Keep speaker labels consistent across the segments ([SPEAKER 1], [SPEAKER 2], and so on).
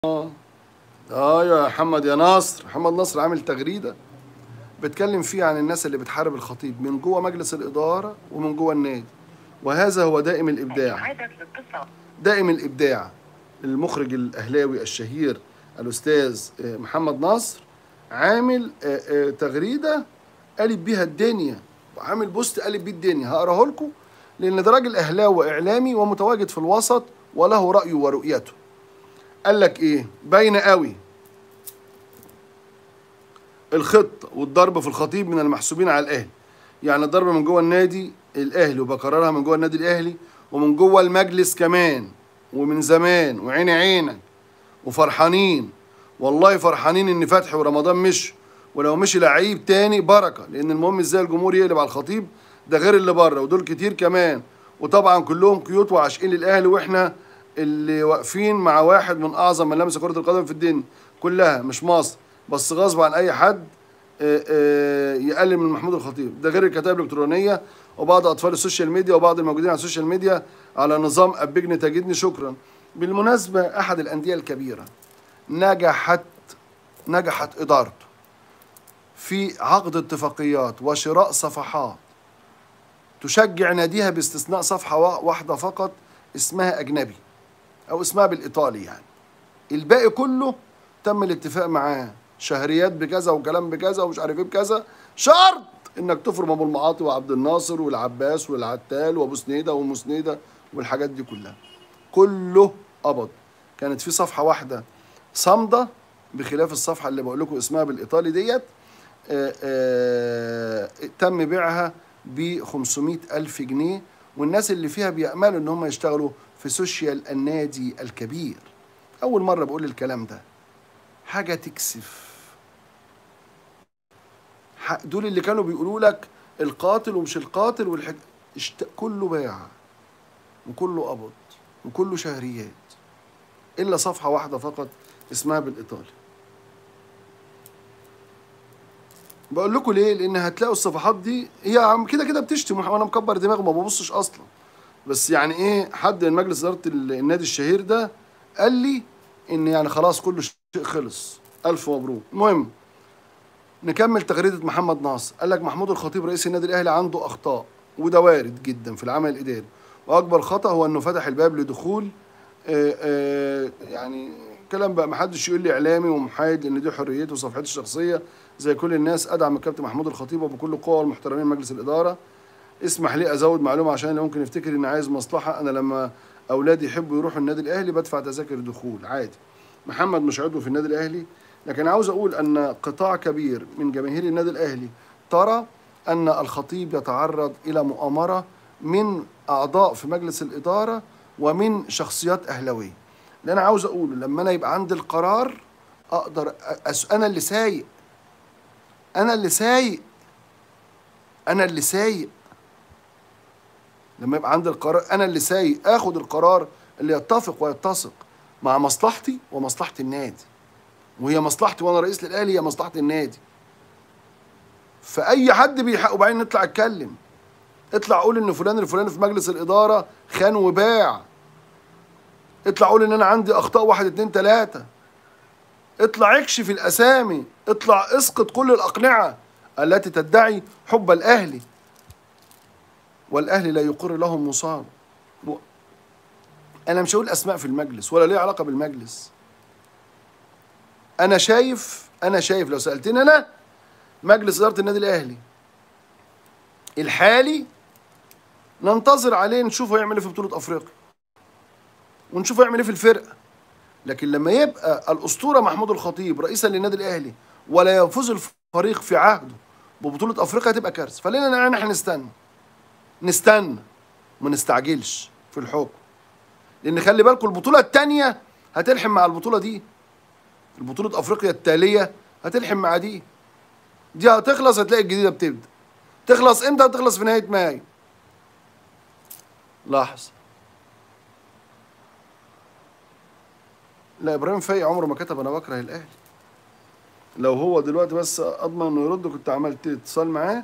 [SPEAKER 1] اه يا محمد يا نصر محمد نصر عامل تغريده بتكلم فيه عن الناس اللي بتحارب الخطيب من جوه مجلس الاداره ومن جوه النادي وهذا هو دائم الابداع
[SPEAKER 2] إعادة الاتصال
[SPEAKER 1] دائم الابداع المخرج الاهلاوي الشهير الاستاذ آه، محمد نصر عامل آه، آه، تغريده قالب بيها الدنيا عامل بوست قالب بيه الدنيا هقراه لكم لان ده راجل اهلاوي واعلامي ومتواجد في الوسط وله رايه ورؤيته قال لك ايه باينه قوي الخطه والضرب في الخطيب من المحسوبين على الاهلي يعني الضرب من جوه النادي الاهلي وبكررها من جوه النادي الاهلي ومن جوه المجلس كمان ومن زمان وعيني عينك وفرحانين والله فرحانين ان فتحي ورمضان مشوا ولو مشي لعيب تاني بركه لان المهم ازاي الجمهور يقلب على الخطيب ده غير اللي بره ودول كتير كمان وطبعا كلهم كيوت وعاشقين للاهلي واحنا اللي واقفين مع واحد من اعظم ملامس كره القدم في الدنيا كلها مش مصر بس غصب عن اي حد آه، آه، يقلل من محمود الخطيب ده غير الكتائب الالكترونيه وبعض اطفال السوشيال ميديا وبعض الموجودين على السوشيال ميديا على نظام ابجني تجدني شكرا بالمناسبه احد الانديه الكبيره نجحت نجحت ادارته في عقد اتفاقيات وشراء صفحات تشجع ناديها باستثناء صفحه وا- واحده فقط اسمها اجنبي او اسمها بالايطالي يعني الباقي كله تم الاتفاق معاه شهريات بكذا وكلام بكذا ومش عارف ايه بكذا شرط انك تفرم ابو المعاطي وعبد الناصر والعباس والعتال وابو سنيده وام سنيده والحاجات دي كلها كله قبض كانت في صفحه واحده صامده بخلاف الصفحه اللي بقول لكم اسمها بالايطالي ديت آه، آه، تم بيعها ب 500 ألف جنيه والناس اللي فيها بيأملوا إن هم يشتغلوا في سوشيال النادي الكبير أول مرة بقول الكلام ده حاجة تكسف ح- دول اللي كانوا بيقولوا لك القاتل ومش القاتل والحك... اشت... كله باع وكله قبض وكله شهريات إلا صفحة واحدة فقط اسمها بالإيطالي بقول لكم ليه لان هتلاقوا الصفحات دي هي عم كده كده بتشتم وانا مكبر دماغي ما ببصش اصلا بس يعني ايه حد من مجلس اداره ال- النادي الشهير ده قال لي ان يعني خلاص كل شيء خلص الف مبروك المهم نكمل تغريده محمد ناصر قال لك محمود الخطيب رئيس النادي الاهلي عنده اخطاء وده وارد جدا في العمل الاداري واكبر خطا هو انه فتح الباب لدخول آه، آه، يعني كلام بقى محدش يقول لي اعلامي ومحايد لان دي حريته وصفحتي الشخصيه زي كل الناس ادعم الكابتن محمود الخطيب وبكل قوه والمحترمين مجلس الاداره اسمح لي ازود معلومه عشان اللي ممكن يفتكر اني عايز مصلحه انا لما اولادي يحبوا يروحوا النادي الاهلي بدفع تذاكر دخول عادي محمد مش عضو في النادي الاهلي لكن عاوز اقول ان قطاع كبير من جماهير النادي الاهلي ترى ان الخطيب يتعرض الى مؤامره من اعضاء في مجلس الاداره ومن شخصيات اهلاويه اللي انا عاوز اقوله لما انا يبقى عندي القرار اقدر أس... انا اللي سايق انا اللي سايق انا اللي سايق لما يبقى عندي القرار انا اللي سايق اخد القرار اللي يتفق ويتسق مع مصلحتي ومصلحه النادي وهي مصلحتي وانا رئيس للاهلي هي مصلحه النادي فاي حد بيحق وبعدين نطلع اتكلم اطلع قول ان فلان الفلاني في مجلس الاداره خان وباع اطلع قول ان انا عندي اخطاء واحد اتنين تلاته اطلع اكشف الاسامي اطلع اسقط كل الاقنعه التي تدعي حب الاهلي والاهلي لا يقر لهم مصاب و- انا مش هقول اسماء في المجلس ولا ليه علاقه بالمجلس انا شايف انا شايف لو سالتني انا مجلس اداره النادي الاهلي الحالي ننتظر عليه نشوف هيعمل ايه في بطوله افريقيا ونشوف هيعمل ايه في الفرقه لكن لما يبقى الاسطوره محمود الخطيب رئيسا للنادي الاهلي ولا يفوز الفريق في عهده ببطوله افريقيا تبقى كارثه فلينا نحن نستنى نستنى ما نستعجلش في الحكم لان خلي بالكم البطوله الثانيه هتلحم مع البطوله دي البطوله افريقيا التاليه هتلحم مع دي دي هتخلص هتلاقي الجديده بتبدا تخلص امتى هتخلص في نهايه مايو لاحظ لا ابراهيم فايق عمره ما كتب انا بكره الاهلي لو هو دلوقتي بس اضمن انه يرد كنت عملت اتصال معاه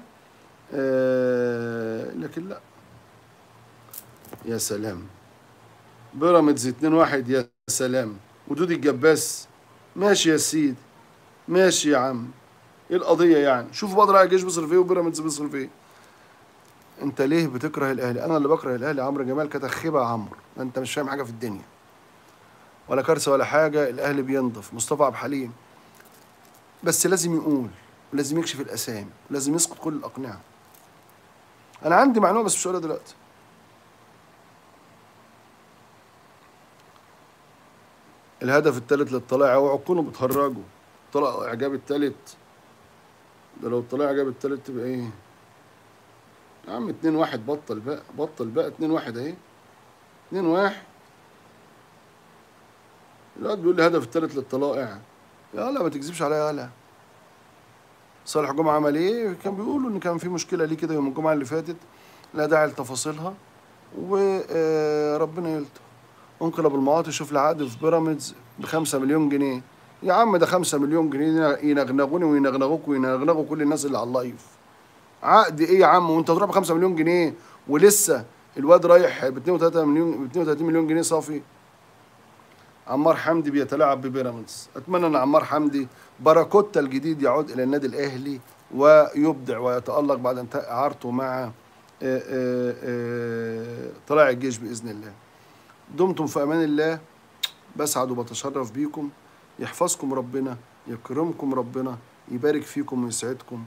[SPEAKER 1] آه لكن لا يا سلام بيراميدز 2-1 يا سلام ودودي الجباس ماشي يا سيدي ماشي يا عم ايه القضيه يعني شوف بدر على الجيش بيصرف ايه وبيراميدز بيصرف ايه انت ليه بتكره الاهلي انا اللي بكره الاهلي عمرو جمال كتخيبه يا عمرو انت مش فاهم حاجه في الدنيا ولا كارثه ولا حاجه الاهلي بينضف مصطفى عبد الحليم بس لازم يقول ولازم يكشف الاسامي ولازم يسقط كل الاقنعه انا عندي معلومه بس مش هقولها دلوقتي الهدف الثالث للطلائع اوعوا تكونوا بتهرجوا طلع اعجاب الثالث ده لو الطلائع جاب الثالث تبقى ايه يا عم 2 1 بطل بقى بطل بقى 2 1 اهي 2 1 الواد بيقول لي هدف الثالث للطلائع يلا ما تكذبش عليا يلا صالح جمعه عمل ايه كان بيقولوا ان كان في مشكله ليه كده يوم الجمعه اللي فاتت لا داعي لتفاصيلها وربنا يلطف انقلب المعاطي شوف لي عقد في بيراميدز ب 5 مليون جنيه يا عم ده 5 مليون جنيه ينغنغوني وينغنغوك وينغنغوا كل الناس اللي على اللايف عقد ايه يا عم وانت تروح ب 5 مليون جنيه ولسه الواد رايح ب 32 مليون ب 32 مليون جنيه صافي عمار حمدي بيتلاعب ببيراميدز اتمنى ان عمار حمدي باراكوتا الجديد يعود الى النادي الاهلي ويبدع ويتالق بعد انتهاء اعارته مع آه، آه، آه، طلائع الجيش باذن الله دمتم في امان الله بسعد وبتشرف بيكم يحفظكم ربنا يكرمكم ربنا يبارك فيكم ويسعدكم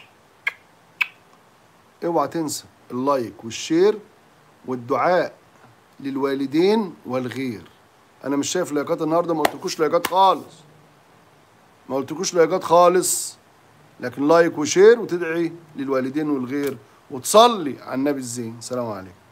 [SPEAKER 1] اوعى تنسى اللايك والشير والدعاء للوالدين والغير انا مش شايف لايكات النهارده ما قلتلكوش لايكات خالص ما قلتلكوش لايكات خالص لكن لايك وشير وتدعي للوالدين والغير وتصلي على النبي الزين سلام عليكم